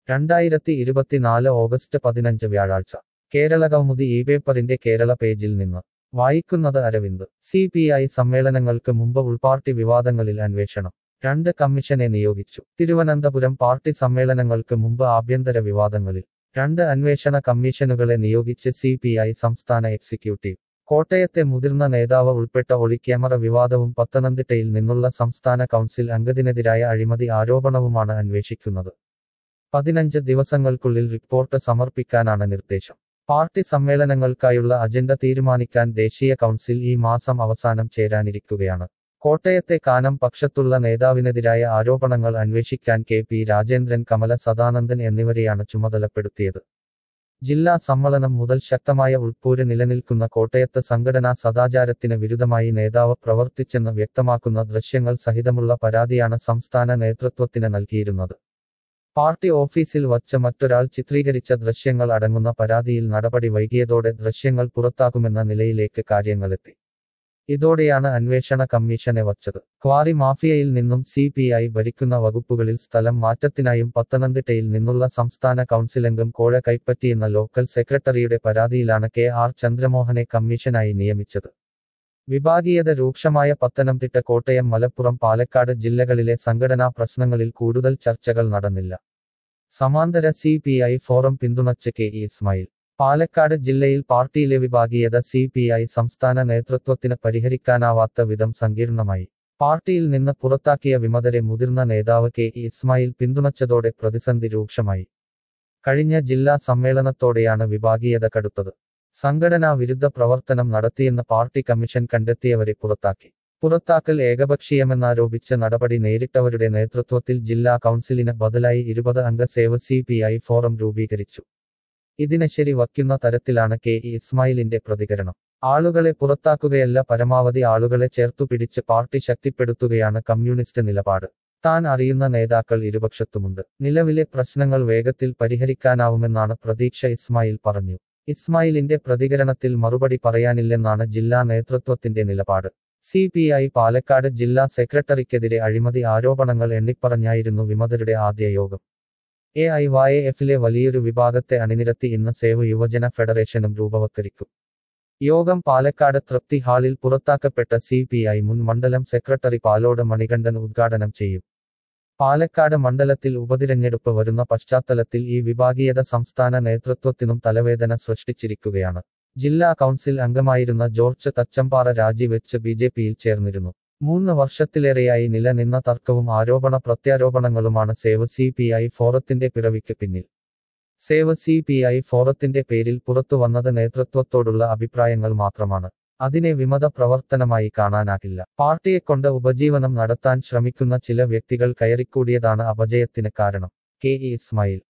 രണ്ടായിരത്തി ഇരുപത്തിനാല് ഓഗസ്റ്റ് പതിനഞ്ച് വ്യാഴാഴ്ച കേരള കൗമുദി ഈ പേപ്പറിന്റെ കേരള പേജിൽ നിന്ന് വായിക്കുന്നത് അരവിന്ദ് സി പി ഐ സമ്മേളനങ്ങൾക്ക് മുമ്പ് ഉൾപാർട്ടി വിവാദങ്ങളിൽ അന്വേഷണം രണ്ട് കമ്മീഷനെ നിയോഗിച്ചു തിരുവനന്തപുരം പാർട്ടി സമ്മേളനങ്ങൾക്ക് മുമ്പ് ആഭ്യന്തര വിവാദങ്ങളിൽ രണ്ട് അന്വേഷണ കമ്മീഷനുകളെ നിയോഗിച്ച് സി പി ഐ സംസ്ഥാന എക്സിക്യൂട്ടീവ് കോട്ടയത്തെ മുതിർന്ന നേതാവ് ഉൾപ്പെട്ട ഒളിക്യാമറ വിവാദവും പത്തനംതിട്ടയിൽ നിന്നുള്ള സംസ്ഥാന കൗൺസിൽ അംഗത്തിനെതിരായ അഴിമതി ആരോപണവുമാണ് അന്വേഷിക്കുന്നത് പതിനഞ്ച് ദിവസങ്ങൾക്കുള്ളിൽ റിപ്പോർട്ട് സമർപ്പിക്കാനാണ് നിർദ്ദേശം പാർട്ടി സമ്മേളനങ്ങൾക്കായുള്ള അജണ്ട തീരുമാനിക്കാൻ ദേശീയ കൗൺസിൽ ഈ മാസം അവസാനം ചേരാനിരിക്കുകയാണ് കോട്ടയത്തെ കാനം പക്ഷത്തുള്ള നേതാവിനെതിരായ ആരോപണങ്ങൾ അന്വേഷിക്കാൻ കെ പി രാജേന്ദ്രൻ കമല സദാനന്ദൻ എന്നിവരെയാണ് ചുമതലപ്പെടുത്തിയത് ജില്ലാ സമ്മേളനം മുതൽ ശക്തമായ ഉൾപ്പൂര് നിലനിൽക്കുന്ന കോട്ടയത്ത് സംഘടനാ സദാചാരത്തിന് വിരുദ്ധമായി നേതാവ് പ്രവർത്തിച്ചെന്ന് വ്യക്തമാക്കുന്ന ദൃശ്യങ്ങൾ സഹിതമുള്ള പരാതിയാണ് സംസ്ഥാന നേതൃത്വത്തിന് നൽകിയിരുന്നത് പാർട്ടി ഓഫീസിൽ വച്ച് മറ്റൊരാൾ ചിത്രീകരിച്ച ദൃശ്യങ്ങൾ അടങ്ങുന്ന പരാതിയിൽ നടപടി വൈകിയതോടെ ദൃശ്യങ്ങൾ പുറത്താക്കുമെന്ന നിലയിലേക്ക് കാര്യങ്ങളെത്തി ഇതോടെയാണ് അന്വേഷണ കമ്മീഷനെ വച്ചത് ക്വാറി മാഫിയയിൽ നിന്നും സി പി ഐ ഭരിക്കുന്ന വകുപ്പുകളിൽ സ്ഥലം മാറ്റത്തിനായും പത്തനംതിട്ടയിൽ നിന്നുള്ള സംസ്ഥാന കൗൺസിലംഗം കോഴ കൈപ്പറ്റിയെന്ന ലോക്കൽ സെക്രട്ടറിയുടെ പരാതിയിലാണ് കെ ആർ ചന്ദ്രമോഹനെ കമ്മീഷനായി നിയമിച്ചത് വിഭാഗീയത രൂക്ഷമായ പത്തനംതിട്ട കോട്ടയം മലപ്പുറം പാലക്കാട് ജില്ലകളിലെ സംഘടനാ പ്രശ്നങ്ങളിൽ കൂടുതൽ ചർച്ചകൾ നടന്നില്ല സമാന്തര സി പി ഐ ഫോറം പിന്തുണച്ച് കെ ഇ ഇസ്മായിൽ പാലക്കാട് ജില്ലയിൽ പാർട്ടിയിലെ വിഭാഗീയത സി പി ഐ സംസ്ഥാന നേതൃത്വത്തിന് പരിഹരിക്കാനാവാത്ത വിധം സങ്കീർണമായി പാർട്ടിയിൽ നിന്ന് പുറത്താക്കിയ വിമതരെ മുതിർന്ന നേതാവ് കെ ഇ ഇസ്മായിൽ പിന്തുണച്ചതോടെ പ്രതിസന്ധി രൂക്ഷമായി കഴിഞ്ഞ ജില്ലാ സമ്മേളനത്തോടെയാണ് വിഭാഗീയത കടുത്തത് സംഘടനാ വിരുദ്ധ പ്രവർത്തനം നടത്തിയെന്ന് പാർട്ടി കമ്മീഷൻ കണ്ടെത്തിയവരെ പുറത്താക്കി പുറത്താക്കൽ ഏകപക്ഷീയമെന്നാരോപിച്ച നടപടി നേരിട്ടവരുടെ നേതൃത്വത്തിൽ ജില്ലാ കൗൺസിലിന് ബദലായി ഇരുപത് അംഗ save C P I forum രൂപീകരിച്ചു ഇതിന് ശരി വയ്ക്കുന്ന തരത്തിലാണ് കെ ഇ ഇസ്മായിലിന്റെ പ്രതികരണം ആളുകളെ പുറത്താക്കുകയല്ല പരമാവധി ആളുകളെ ചേർത്തുപിടിച്ച് പാർട്ടി ശക്തിപ്പെടുത്തുകയാണ് കമ്മ്യൂണിസ്റ്റ് നിലപാട് താൻ അറിയുന്ന നേതാക്കൾ ഇരുപക്ഷത്തുമുണ്ട് നിലവിലെ പ്രശ്നങ്ങൾ വേഗത്തിൽ പരിഹരിക്കാനാവുമെന്നാണ് പ്രതീക്ഷ ഇസ്മായിൽ പറഞ്ഞു ഇസ്മായിലിന്റെ പ്രതികരണത്തിൽ മറുപടി പറയാനില്ലെന്നാണ് ജില്ലാ നേതൃത്വത്തിന്റെ നിലപാട് സി പി ഐ പാലക്കാട് ജില്ലാ സെക്രട്ടറിക്കെതിരെ അഴിമതി ആരോപണങ്ങൾ എണ്ണിപ്പറഞ്ഞായിരുന്നു വിമതരുടെ ആദ്യ യോഗം എ ഐ വൈ എഫിലെ വലിയൊരു വിഭാഗത്തെ അണിനിരത്തി ഇന്ന് സേവ് യുവജന ഫെഡറേഷനും രൂപവത്കരിക്കും യോഗം പാലക്കാട് തൃപ്തി ഹാളിൽ പുറത്താക്കപ്പെട്ട സി പി ഐ മുൻ മണ്ഡലം സെക്രട്ടറി പാലോട് മണികണ്ഠൻ ഉദ്ഘാടനം ചെയ്യും പാലക്കാട് മണ്ഡലത്തിൽ ഉപതിരഞ്ഞെടുപ്പ് വരുന്ന പശ്ചാത്തലത്തിൽ ഈ വിഭാഗീയത സംസ്ഥാന നേതൃത്വത്തിനും തലവേദന സൃഷ്ടിച്ചിരിക്കുകയാണ് ജില്ലാ കൗൺസിൽ അംഗമായിരുന്ന ജോർജ് തച്ചമ്പാറ രാജിവെച്ച് ബി ജെ പിയിൽ ചേർന്നിരുന്നു മൂന്ന് വർഷത്തിലേറെയായി നിലനിന്ന തർക്കവും ആരോപണ പ്രത്യാരോപണങ്ങളുമാണ് സേവ് സി പി ഐ ഫോറത്തിന്റെ പിറവിക്ക് പിന്നിൽ സേവ് സി പി ഐ ഫോറത്തിന്റെ പേരിൽ പുറത്തു വന്നത് നേതൃത്വത്തോടുള്ള അഭിപ്രായങ്ങൾ മാത്രമാണ് അതിനെ വിമത പ്രവർത്തനമായി കാണാനാകില്ല പാർട്ടിയെക്കൊണ്ട് ഉപജീവനം നടത്താൻ ശ്രമിക്കുന്ന ചില വ്യക്തികൾ കയറിക്കൂടിയതാണ് അപജയത്തിന് കാരണം കെ ഇ ഇസ്മായിൽ